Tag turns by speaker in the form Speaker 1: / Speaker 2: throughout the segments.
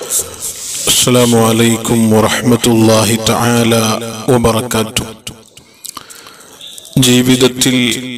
Speaker 1: السلام عليكم ورحمة الله تعالى وبركاته ജീവിതത്തിൽ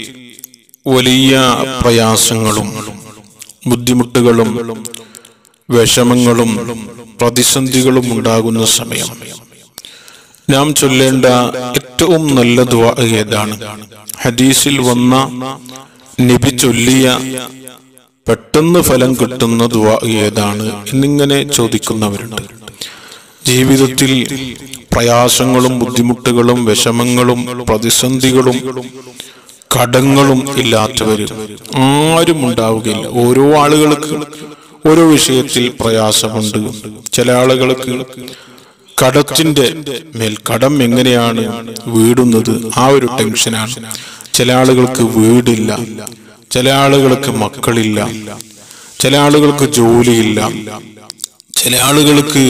Speaker 1: വലിയ പ്രയാസങ്ങളും ബുദ്ധിമുട്ടുകളും വിഷമങ്ങളും പ്രതിസന്ധികളും ഉണ്ടാകുന്ന സമയം നാം ചൊല്ലേണ്ട ഏറ്റവും നല്ല ദുആ ഏതാണ് ഹദീസിൽ വന്ന നബി ചൊല്ലിയ പെട്ടെന്ന് ഫലം കിട്ടുന്ന ദുആ ഏതാണ് എന്നിങ്ങനെ ചോദിക്കുന്നവരുണ്ട് ജീവിതത്തിൽ പ്രയാസങ്ങളും ബുദ്ധിമുട്ടുകളും വിഷമങ്ങളും പ്രതിസന്ധികളും കടങ്ങളും ഇല്ലാത്തവര് ആരും ഉണ്ടാവുകയില്ല ഓരോ ആളുകൾക്ക് ഓരോ വിഷയത്തിൽ പ്രയാസമുണ്ട് ചില ആളുകൾക്ക് കടത്തിന്റെ മേൽ കടം എങ്ങനെയാണ് വീടുന്നത് ആ ഒരു ടെൻഷനാണ് ചില ആളുകൾക്ക് വീടില്ല ചില ആളുകൾക്ക് മക്കളില്ല ചില ആളുകൾക്ക് ജോലിയില്ല ചില ആളുകൾക്ക്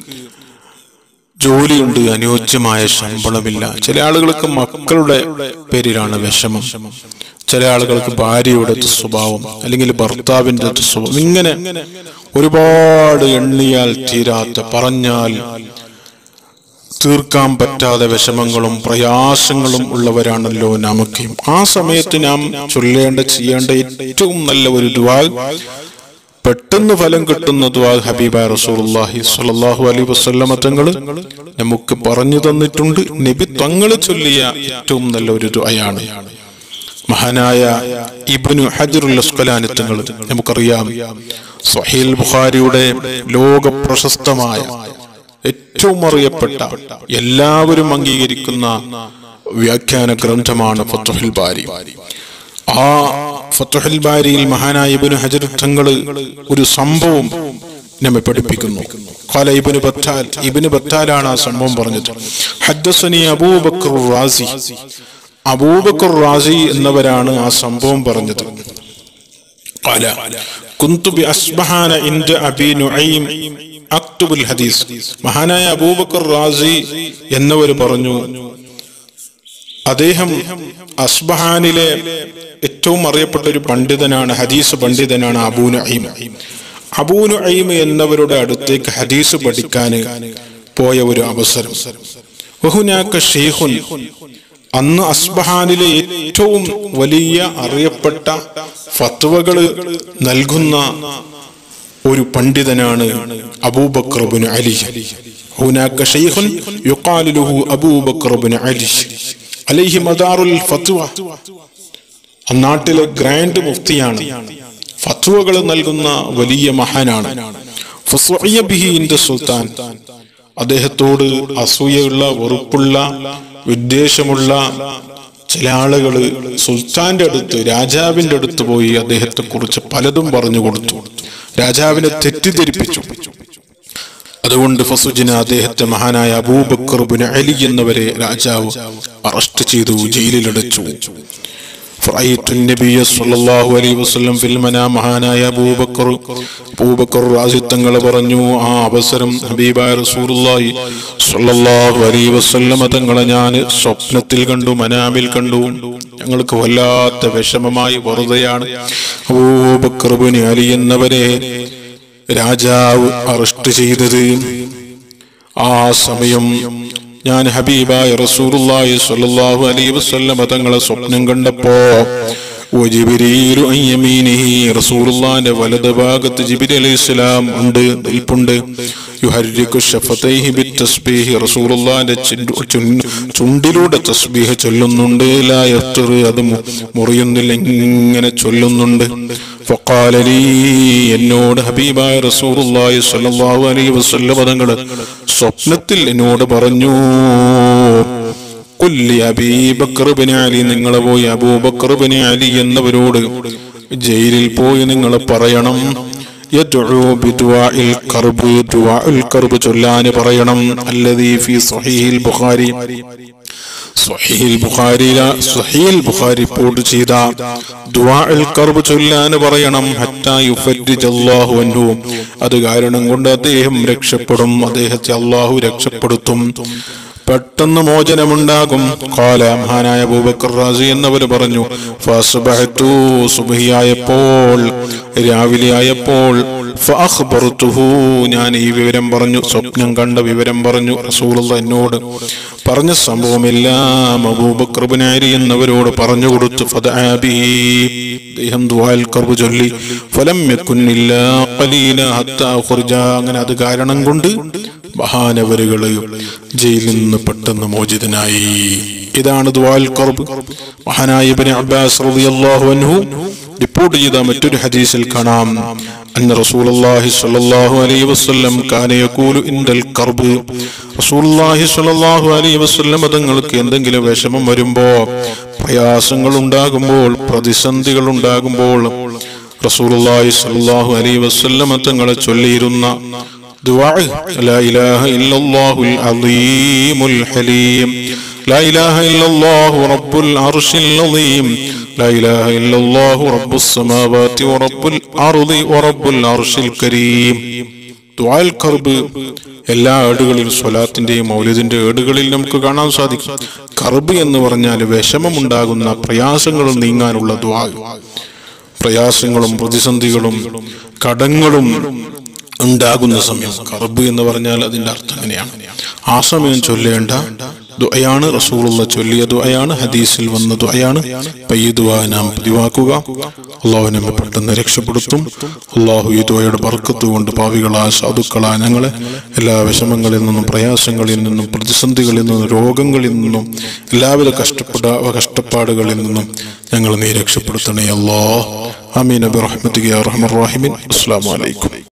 Speaker 1: ജോലിയുണ്ട് അനുയോജ്യമായ ശമ്പളമില്ല ചില ആളുകൾക്ക് മക്കളുടെ പേരിലാണ് വിഷമം ചില ആളുകൾക്ക് ഭാര്യയുടെ സ്വഭാവം അല്ലെങ്കിൽ ഭർത്താവിന്റെ സ്വഭാവം ഇങ്ങനെ ഒരുപാട് എണ്ണിയാൽ തീരാത്ത പറഞ്ഞാൽ തീർക്കാൻ പറ്റാതെ വിഷമങ്ങളും പ്രയാസങ്ങളും ഉള്ളവരാണല്ലോ നമുക്ക് ആ സമയത്ത് നാം ചൊല്ലേണ്ട ചെയ്യേണ്ട ഏറ്റവും നല്ല ഒരു ദ്വാ പെട്ടെന്ന് ഫലം കിട്ടുന്ന ദ്വാ ഹബീബ റസൂലുള്ളാഹി സ്വല്ലല്ലാഹു അലൈഹി വസല്ലമ തങ്ങൾ നമുക്ക് പറഞ്ഞു തന്നിട്ടുണ്ട് നബി തങ്ങൾ ചൊല്ലിയ ഏറ്റവും നല്ല ഒരു ദ്വായാണ് മഹാനായ ഇബ്നു ഹജറുൽ അസ്കലാനി തങ്ങൾ നമുക്കറിയാം സ്വഹീൽ ബുഖാരിയുടെ ലോക പ്രശസ്തമായ ഏറ്റവും അറിയപ്പെട്ട എല്ലാവരും അംഗീകരിക്കുന്ന വ്യാഖ്യാന ഗ്രന്ഥമാണ് ഫത്തുഹുൽ ബാരി ആ ഫത്തുഹുൽ ബാരിയിൽ മഹാനായ ഇബ്നു ഹജർ തങ്ങള് ഒരു സംഭവം നമ്മെ പഠിപ്പിക്കുന്നു ഖാല ഇബ്നു ബത്താൽ ഇബ്നു ബത്താലാണ് ആ സംഭവം പറഞ്ഞത് ഹദ്ദസനി അബൂബക്കർ റാസി അബൂബക്കർ റാസി എന്നവരാണ് ആ സംഭവം പറഞ്ഞത് قال كنت بأصبحان عند أبي نعيم അക്തുബുൽ ഹദീസ് മഹാനായ അബൂബക്കർ റാസി എന്നവർ പറഞ്ഞു അദ്ദേഹം അസ്ബഹാനിലെ ഏറ്റവും അറിയപ്പെട്ട ഒരു പണ്ഡിതനാണ് ഹദീസ് പണ്ഡിതനാണ് അബൂനു ഐം അബൂനു ഐം എന്നവരുടെ അടുത്തേക്ക് ഹദീസ് പഠിക്കാൻ പോയ ഒരു അവസരം ബഹുനാക്ക ഷെയ്ഖുൻ അന്ന് അസ്ബഹാനിലെ ഏറ്റവും വലിയ അറിയപ്പെട്ട ഫത്വകൾ നൽകുന്ന ഒരു പണ്ഡിതനാണ് അബൂബക്രബുൻ അലി ഹുനാക ഷെയ്ഖുൻ യുഖാലു ലഹു അബൂബക്രബുൻ അലി അലൈഹി മദാറുൽ ഫത്വ അന്നാട്ടിലെ ഗ്രാൻഡ് മുഫ്തിയാണ് ഫത്വകൾ നൽകുന്ന വലിയ മഹാനാണ് ഫസുഇയ ബിഹി ഇൻദ സുൽത്താൻ അദ്ദേഹത്തോട് അസൂയയുള്ള വെറുപ്പുള്ള വിദ്വേഷമുള്ള ചില ആളുകൾ സുൽത്താന്റെ അടുത്ത് രാജാവിന്റെ അടുത്ത് പോയി അദ്ദേഹത്തെ കുറിച്ച് പലതും പറഞ്ഞു കൊടുത്തു രാജാവിനെ തെറ്റിദ്ധരിപ്പിച്ചു അതുകൊണ്ട് ഫസുജിന അദ്ദേഹത്തെ മഹാനായ അബൂബക്കർ ബിൻ അലി എന്നവരെ രാജാവ് അറസ്റ്റ് ചെയ്തു ജയിലിലടച്ചു فرأيت النبي صلى الله عليه وسلم في المنام മഹാനായ അബൂബക്കർ അബൂബക്കർ റാസി തങ്ങൾ പറഞ്ഞു ആ അവസരം ഹബീബായ റസൂലുള്ളാഹി സ്വല്ലല്ലാഹു അലൈഹി വസല്ലമ തങ്ങളെ ഞാൻ സ്വപ്നത്തിൽ കണ്ടു മനാമിൽ കണ്ടു ഞങ്ങൾക്ക് വല്ലാത്ത വിഷമമായി വെറുതെയാണ് അബൂബക്കർ ബിൻ അലി എന്നവരെ രാജാവ് അറസ്റ്റ് ചെയ്തത് ആ സമയം ഞാൻ ഹബീബായ റസൂലുള്ളാഹി സ്വല്ലല്ലാഹു അലൈഹി വസല്ലം തങ്ങളെ സ്വപ്നം കണ്ടപ്പോ വജിബ്രീലു അൻ യമീനിഹി റസൂലുള്ളാഹിന്റെ വലത് ഭാഗത്ത് ജിബ്രീൽ അലൈഹിസ്സലാം ഉണ്ട് നിൽപ്പുണ്ട് യുഹർരിക്കു ഷഫതൈഹി ബിത്തസ്ബീഹ് റസൂലുള്ളാഹിന്റെ ചുണ്ടു- ചുണ്ട്- ചുണ്ടിലൂടെ തസ്ബീഹ് ചൊല്ലുന്നുണ്ട് ലാ യഫ്തർ അത് മു- മുറിയുന്നില്ല ഇങ്ങനെ ചൊല്ലുന്നുണ്ട് ഫഖാല ലീ എന്നോട് ഹബീബായ റസൂലുള്ളാഹി സ്വല്ലല്ലാഹു അലൈഹി വസല്ലം തങ്ങൾ സ്വപ്നത്തിൽ എന്നോട് പറഞ്ഞു കൊല്ലി അബീബക്കർ ബിൻ അലി നിങ്ങൾ പോയി അബൂബക്കർ ബിൻ അലി എന്നവരോട് ജയിലിൽ പോയി നിങ്ങൾ പറയണം യദ്ഉ ബിദുആഇൽ കർബ് ദുആഉൽ കർബ് ചൊല്ലാൻ പറയണം അല്ലദീ ഫീ സ്വഹീഹിൽ ബുഖാരി സ്വഹീൽ ബുഖാരിയില സ്വഹീൽ ബുഖാരി റിപ്പോർട്ട് ചെയ്ത ദുആഉൽ കർബ് ചൊല്ലാൻ പറയണം ഹത്താ യുഫരിജല്ലാഹു അൻഹു അത് കാരണം കൊണ്ട് അദ്ദേഹം രക്ഷപ്പെടും അദ്ദേഹത്തെ അള്ളാഹു രക്ഷപ്പെടുത്തും പെട്ടെന്ന് മോചനമുണ്ടാകും കാല മഹാനായ അബൂബക്കർ റാസി എന്നവർ പറഞ്ഞു ഫസ്ബഹത്തു സുബഹിയായപ്പോൾ രാവിലെ ആയപ്പോൾ ഫഅഖ്ബർതുഹു ഞാൻ ഈ വിവരം പറഞ്ഞു സ്വപ്നം കണ്ട വിവരം പറഞ്ഞു റസൂലുള്ള എന്നോട് പറഞ്ഞ സംഭവമെല്ലാം അബൂബക്കർ ബിൻ അരി എന്നവരോട് പറഞ്ഞു കൊടുത്തു ഫദഅബി അദ്ദേഹം ദുആൽ കർബ് ചൊല്ലി ഫലം യകുന്നില്ല ഖലീല ഹത്താ ഖുർജ അങ്ങനെ അത് കാരണം കൊണ്ട് മഹാനവരുകള് ജയിലിൽ നിന്ന് പെട്ടെന്ന് മോചിതനായി ഇതാണ് ദുആൽ കർബ് മഹാനായ ഇബ്നു അബ്ബാസ് റളിയല്ലാഹു അൻഹു റിപ്പോർട്ട് ചെയ്ത മറ്റൊരു ഹദീസിൽ കാണാം അന്ന റസൂലുള്ളാഹി സ്വല്ലല്ലാഹു അലൈഹി വസല്ലം കാന യഖൂലു ഇൻദൽ കർബ് റസൂലുള്ളാഹി സ്വല്ലല്ലാഹു അലൈഹി വസല്ലം തങ്ങൾക്ക് എന്തെങ്കിലും വിഷമം വരുമ്പോ പ്രയാസങ്ങൾ ഉണ്ടാകുമ്പോൾ പ്രതിസന്ധികൾ ഉണ്ടാകുമ്പോൾ റസൂലുള്ളാഹി സ്വല്ലല്ലാഹു അലൈഹി വസല്ലം തങ്ങളെ ചൊല്ലിയിരുന്ന ദുആ ലാ ഇലാഹ ഇല്ലല്ലാഹുൽ അലീമുൽ ഹലീം لا إله إلا الله رب العرش العظيم لا إله إلا الله رب السماوات ورب الأرض ورب العرش الكريم ദുആൽ കർബ് എല്ലാ ഏടുകളിലും സ്വലാത്തിന്റെയും മൗലിദിന്റെ ഏടുകളിൽ നമുക്ക് കാണാൻ സാധിക്കും കർബ് എന്ന് പറഞ്ഞാൽ വിഷമമുണ്ടാകുന്ന പ്രയാസങ്ങൾ നീങ്ങാനുള്ള ദ്വാ പ്രയാസങ്ങളും പ്രതിസന്ധികളും കടങ്ങളും ഉണ്ടാകുന്ന സമയം കർബ് എന്ന് പറഞ്ഞാൽ അതിന്റെ അർത്ഥം അങ്ങനെയാണ് ആ സമയം ചൊല്ലേണ്ട ദുആയാണ് റസൂലുള്ള ചൊല്ലിയ ദുആയാണ് ഹദീസിൽ വന്ന ദുആയാണ് അപ്പൊ ഈ ദുആ നാം പതിവാക്കുക അള്ളാഹു നമ്മെ പെട്ടെന്ന് രക്ഷപ്പെടുത്തും അള്ളാഹു ഈ ദുആയുടെ ബർക്കത്ത് കൊണ്ട് പാവികളായ സാധുക്കളായ ഞങ്ങളെ എല്ലാ വിഷമങ്ങളിൽ നിന്നും പ്രയാസങ്ങളിൽ നിന്നും പ്രതിസന്ധികളിൽ നിന്നും രോഗങ്ങളിൽ നിന്നും എല്ലാവിധ കഷ്ടപ്പെട കഷ്ടപ്പാടുകളിൽ നിന്നും ഞങ്ങൾ നീ രക്ഷപ്പെടുത്തണേ അല്ലാ അമീൻ അബി റഹ്മത്തിക്ക് റഹ്മർ റഹിമിൻ അസ്സാം വലൈക്കും